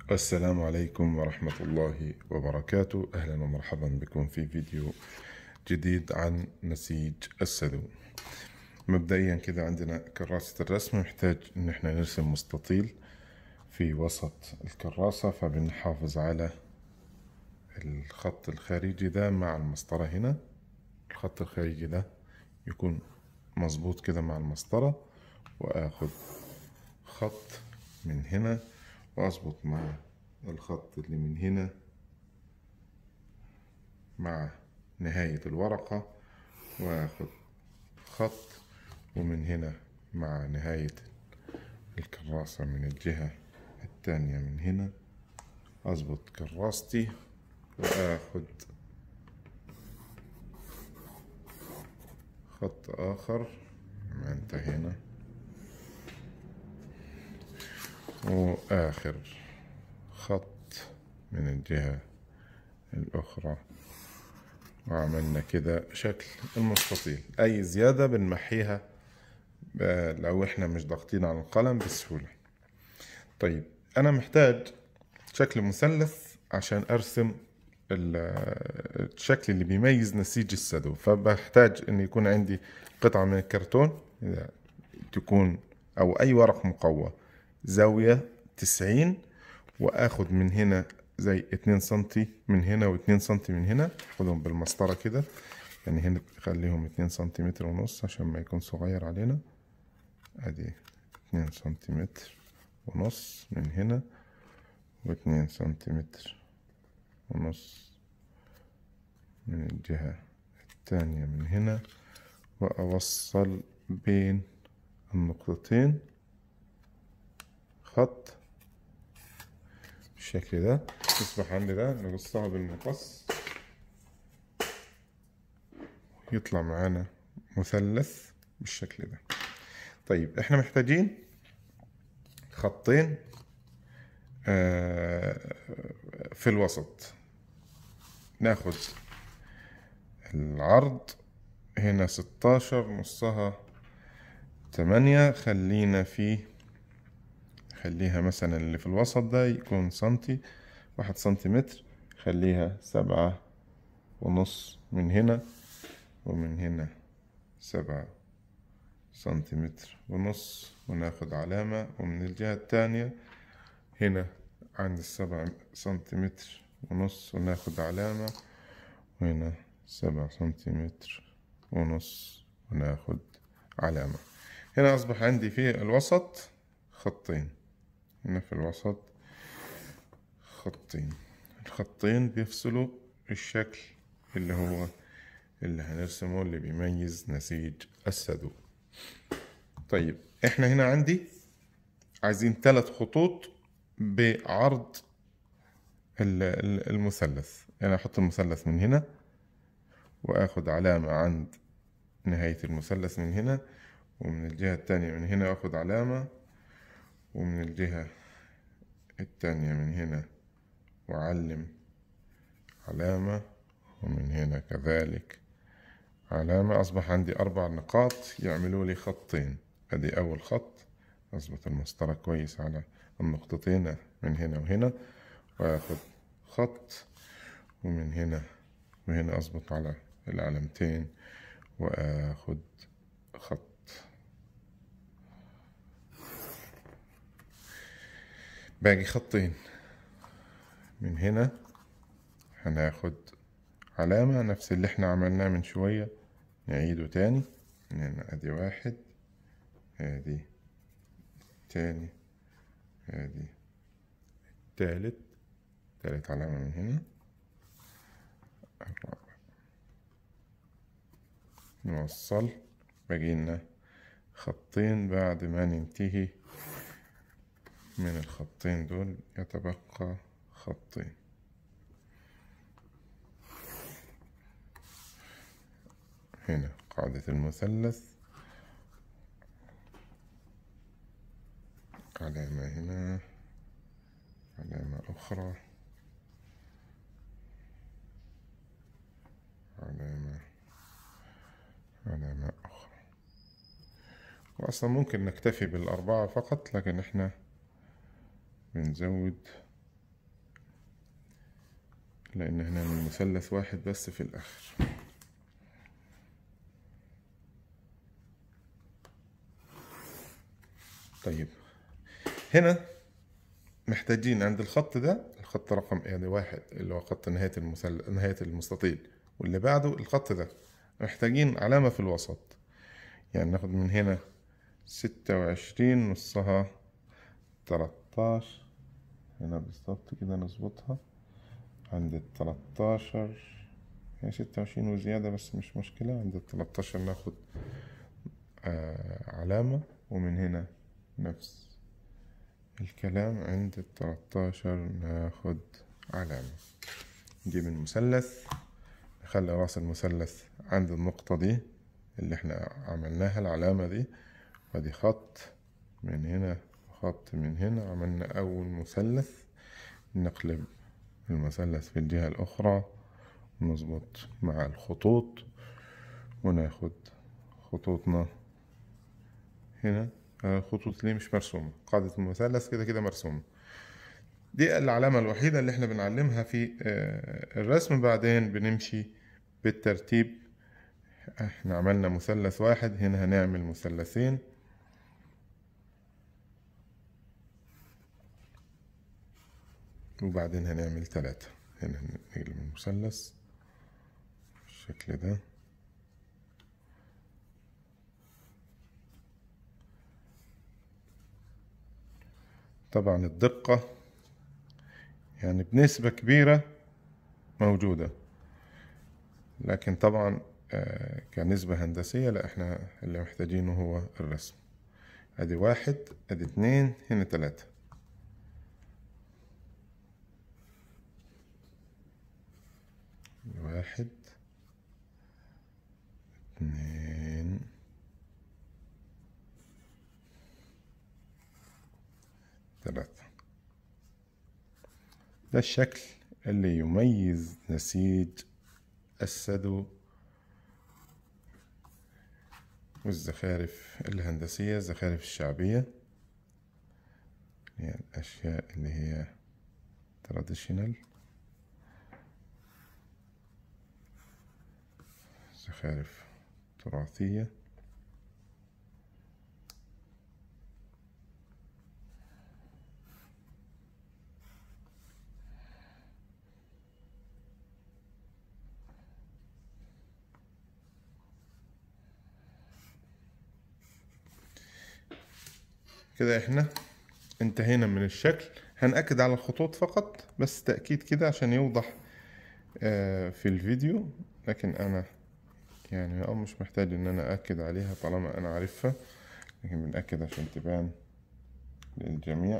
السلام عليكم ورحمة الله وبركاته أهلا ومرحبا بكم في فيديو جديد عن نسيج السدو مبدئيا كده عندنا كراسة الرسم محتاج ان احنا نرسم مستطيل في وسط الكراسة فبنحافظ على الخط الخارجي ده مع المسطرة هنا الخط الخارجي ده يكون مظبوط كده مع المسطرة واخد خط من هنا واظبط مع الخط اللي من هنا مع نهاية الورقة واخد خط ومن هنا مع نهاية الكراسة من الجهة التانية من هنا اظبط كراستي واخد خط اخر ما انتهينا وآخر خط من الجهة الأخرى وعملنا كده شكل المستطيل أي زيادة بنمحيها لو إحنا مش ضاغطين على القلم بسهولة طيب أنا محتاج شكل مثلث عشان أرسم الشكل اللي بيميز نسيج السدو فبحتاج أن يكون عندي قطعة من الكرتون تكون أو أي ورق مقوى زاوية تسعين واخد من هنا زي اتنين سنتي من هنا واتنين سنتي من هنا اخدهم بالمسطرة كده يعني هنا خليهم اتنين سنتيمتر ونص عشان ما يكون صغير علينا ادي اتنين سنتيمتر ونص من هنا واتنين سنتيمتر ونص من الجهة التانية من هنا وأوصل بين النقطتين خط بالشكل ده يصبح عندي ده نقصها بالمقص يطلع معانا مثلث بالشكل ده طيب احنا محتاجين خطين في الوسط ناخد العرض هنا ستاشر نصها تمانية خلينا فيه خليها مثلا اللي في الوسط ده يكون سنتي واحد سنتيمتر خليها سبعة ونص من هنا ومن هنا سبعة سنتيمتر ونص وناخد علامة ومن الجهة التانية هنا عند السبعة سنتيمتر ونص وناخد علامة وهنا سبعة سنتيمتر ونص وناخد علامة هنا أصبح عندي في الوسط خطين هنا في الوسط خطين الخطين بيفصلوا الشكل اللي هو اللي هنرسمه اللي بيميز نسيج السدو طيب احنا هنا عندي عايزين ثلاث خطوط بعرض المثلث يعني احط المثلث من هنا واخد علامة عند نهاية المثلث من هنا ومن الجهة التانية من هنا اخد علامة ومن الجهة التانية من هنا وأعلم علامة ومن هنا كذلك علامة أصبح عندي أربع نقاط يعملوا لي خطين أدي أول خط أظبط المسطرة كويس على النقطتين من هنا وهنا وآخد خط ومن هنا وهنا أظبط على العلامتين وآخد خط باقي خطين من هنا هناخد علامة نفس اللي احنا عملناه من شوية نعيده تاني من هنا ادي واحد ادي تاني ادي تالت تالت علامة من هنا الرابع نوصل باقينا خطين بعد ما ننتهي من الخطين دول يتبقى خطين هنا قاعدة المثلث علامة هنا علامة أخرى علامة علامة أخرى وأصلا ممكن نكتفي بالأربعة فقط لكن إحنا بنزود لان هنعمل مثلث واحد بس في الاخر طيب هنا محتاجين عند الخط ده الخط رقم يعني واحد اللي هو خط نهاية المثل نهاية المستطيل واللي بعده الخط ده محتاجين علامة في الوسط يعني ناخد من هنا ستة وعشرين نصها تلاتاشر هنا بالظبط كده نظبطها عند التلاتاشر هي ستة وعشرين وزيادة بس مش مشكلة عند التلاتاشر ناخد آه علامة ومن هنا نفس الكلام عند التلاتاشر ناخد علامة نجيب المثلث نخلي راس المثلث عند النقطة دي اللي احنا عملناها العلامة دي ودي خط من هنا خط من هنا عملنا أول مثلث نقلب المثلث في الجهة الأخرى ونظبط مع الخطوط وناخد خطوطنا هنا الخطوط ليه مش مرسومة قاعدة المثلث كده كده مرسومة دي العلامة الوحيدة اللي احنا بنعلمها في الرسم بعدين بنمشي بالترتيب احنا عملنا مثلث واحد هنا هنعمل مثلثين وبعدين هنعمل ثلاثة هنا نقلب المثلث بالشكل ده طبعا الدقة يعني بنسبة كبيرة موجودة لكن طبعا كنسبة هندسية لا احنا اللي محتاجينه هو الرسم ادي واحد ادي اتنين هنا تلاتة واحد اتنين ثلاثة ده الشكل اللي يميز نسيج السدو والزخارف الهندسية الزخارف الشعبية يعني الأشياء اللي هي تراديشنال زخارف تراثية كده احنا انتهينا من الشكل هنأكد على الخطوط فقط بس تأكيد كده عشان يوضح في الفيديو لكن انا يعني اه مش محتاج ان انا اكد عليها طالما انا عارفها لكن بنأكد عشان تبان للجميع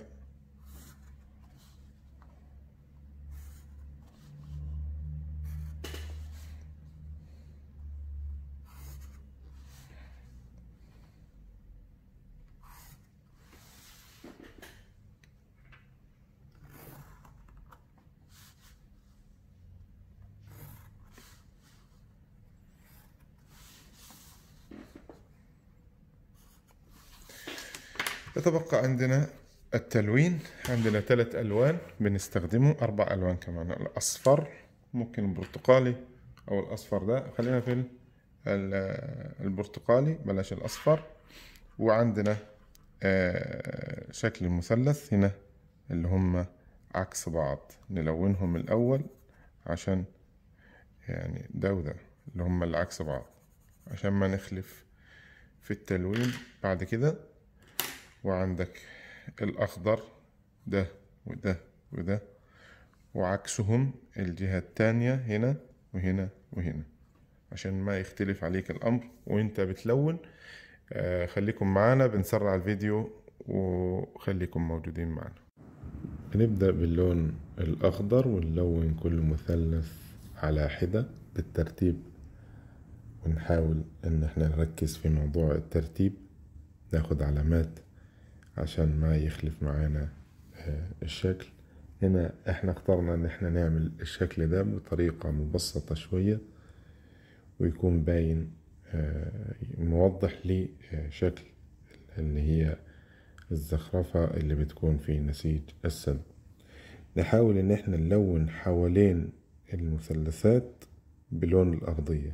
يتبقى عندنا التلوين عندنا ثلاث ألوان بنستخدمه أربع ألوان كمان الأصفر ممكن البرتقالي أو الأصفر ده خلينا في البرتقالي بلاش الأصفر وعندنا شكل المثلث هنا اللي هم عكس بعض نلونهم الأول عشان يعني ده وده اللي هم اللي عكس بعض عشان ما نخلف في التلوين بعد كده وعندك الأخضر ده وده وده وعكسهم الجهة التانية هنا وهنا وهنا عشان ما يختلف عليك الأمر وانت بتلون آه خليكم معانا بنسرع الفيديو وخليكم موجودين معنا نبدأ باللون الأخضر ونلون كل مثلث على حدة بالترتيب ونحاول ان احنا نركز في موضوع الترتيب ناخد علامات عشان ما يخلف معانا الشكل هنا احنا اخترنا ان احنا نعمل الشكل ده بطريقة مبسطة شوية ويكون باين موضح لي شكل اللي هي الزخرفة اللي بتكون في نسيج السد نحاول ان احنا نلون حوالين المثلثات بلون الأرضية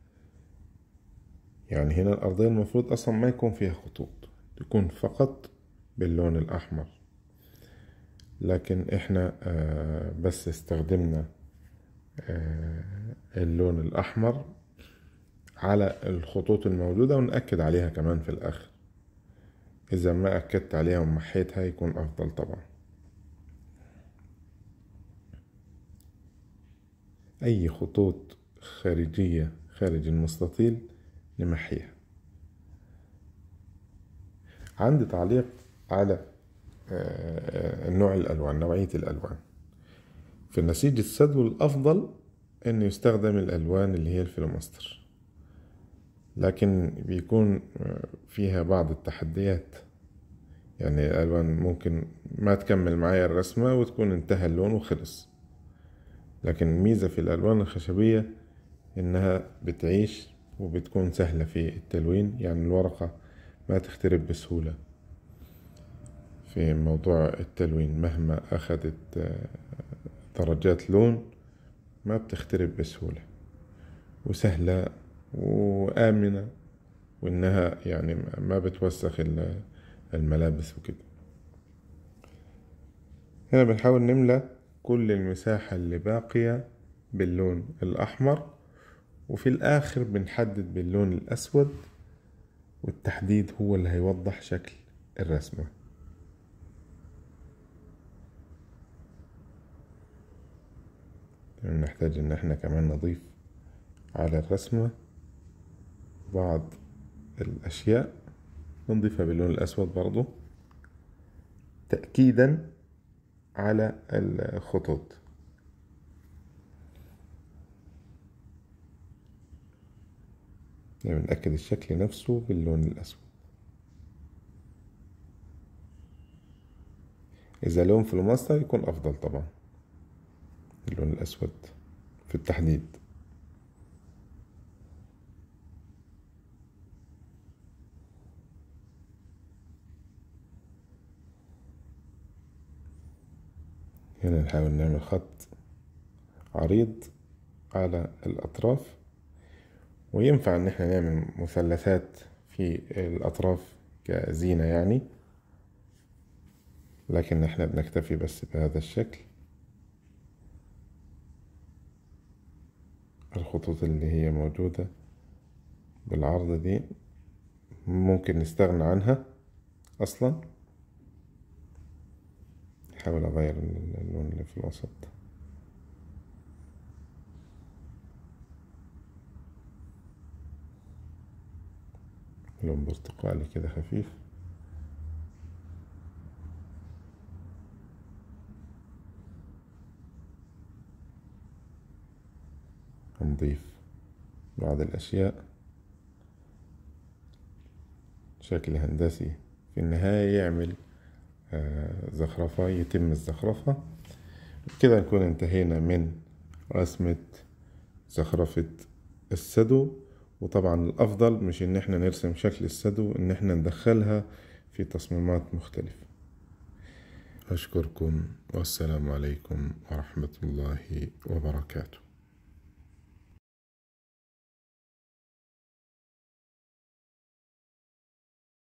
يعني هنا الأرضية المفروض أصلا ما يكون فيها خطوط تكون فقط باللون الأحمر لكن إحنا آه، بس استخدمنا آه، اللون الأحمر على الخطوط الموجودة ونأكد عليها كمان في الآخر إذا ما أكدت عليها ومحيتها يكون أفضل طبعا أي خطوط خارجية خارج المستطيل نمحيها عندي تعليق على آه، نوع الألوان نوعية الألوان في النسيج السدو الأفضل أن يستخدم الألوان اللي هي الفلوماستر لكن بيكون آه، فيها بعض التحديات يعني الألوان ممكن ما تكمل معايا الرسمة وتكون انتهى اللون وخلص لكن الميزة في الألوان الخشبية إنها بتعيش وبتكون سهلة في التلوين يعني الورقة ما تخترب بسهولة في موضوع التلوين مهما أخذت آه، درجات لون ما بتخترب بسهولة وسهلة وآمنة وإنها يعني ما بتوسخ الملابس وكده هنا بنحاول نملى كل المساحة اللي باقية باللون الأحمر وفي الآخر بنحدد باللون الأسود والتحديد هو اللي هيوضح شكل الرسمة نحتاج ان احنا كمان نضيف على الرسمة بعض الاشياء نضيفها باللون الاسود برضو تأكيدا على الخطوط يعني بنأكد الشكل نفسه باللون الأسود إذا لون في الماستر يكون أفضل طبعا اللون الأسود في التحديد هنا نحاول نعمل خط عريض على الأطراف وينفع إن احنا نعمل مثلثات في الأطراف كزينة يعني لكن احنا بنكتفي بس بهذا الشكل الخطوط اللي هي موجودة بالعرض دي ممكن نستغنى عنها أصلا احاول اغير اللون اللي في الوسط لون برتقالي كده خفيف هنضيف بعض الأشياء شكل هندسي في النهاية يعمل زخرفة يتم الزخرفة كده نكون انتهينا من رسمة زخرفة السدو وطبعا الأفضل مش إن احنا نرسم شكل السدو إن احنا ندخلها في تصميمات مختلفة أشكركم والسلام عليكم ورحمة الله وبركاته